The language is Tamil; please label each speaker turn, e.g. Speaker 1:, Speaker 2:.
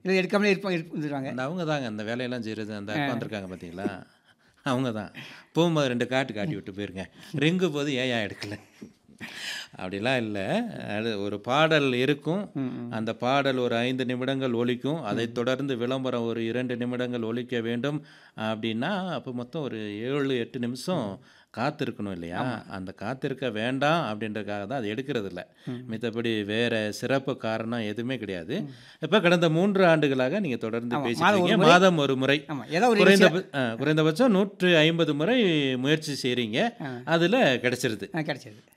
Speaker 1: இல்லை எடுக்காமலே இருப்பாங்க இருந்துருவாங்க
Speaker 2: அந்த அவங்க தாங்க அந்த வேலையெல்லாம் செய்கிறது அந்த உட்காந்துருக்காங்க பார்த்தீங்களா அவங்க தான் போகும்போது ரெண்டு காட்டு காட்டி விட்டு போயிருங்க ரிங்கு போது ஏன் ஏன் எடுக்கல அப்படிலாம் இல்லை அது ஒரு பாடல் இருக்கும் அந்த பாடல் ஒரு ஐந்து நிமிடங்கள் ஒலிக்கும் அதைத் தொடர்ந்து விளம்பரம் ஒரு இரண்டு நிமிடங்கள் ஒலிக்க வேண்டும் அப்படின்னா அப்போ மொத்தம் ஒரு ஏழு எட்டு நிமிஷம் காத்திருக்கணும் இல்லையா அந்த காத்திருக்க வேண்டாம் அப்படின்றதுக்காக தான் அது எடுக்கிறது இல்லை மித்தபடி வேற சிறப்பு காரணம் எதுவுமே கிடையாது இப்போ கடந்த மூன்று ஆண்டுகளாக நீங்கள் தொடர்ந்து
Speaker 1: ஆமா,
Speaker 2: பேசிட்டு
Speaker 1: மாதம் ஒரு
Speaker 2: இருக்கீங்க
Speaker 1: முறை.
Speaker 2: மாதம் ஒரு முறை
Speaker 1: ஆமாம் ஏதோ ஒரு
Speaker 2: குறைந்த குறைந்தபட்சம் நூற்று ஐம்பது முறை முயற்சி செய்கிறீங்க அதில் கிடைச்சிருது
Speaker 1: ஆ, கிடைச்சிருது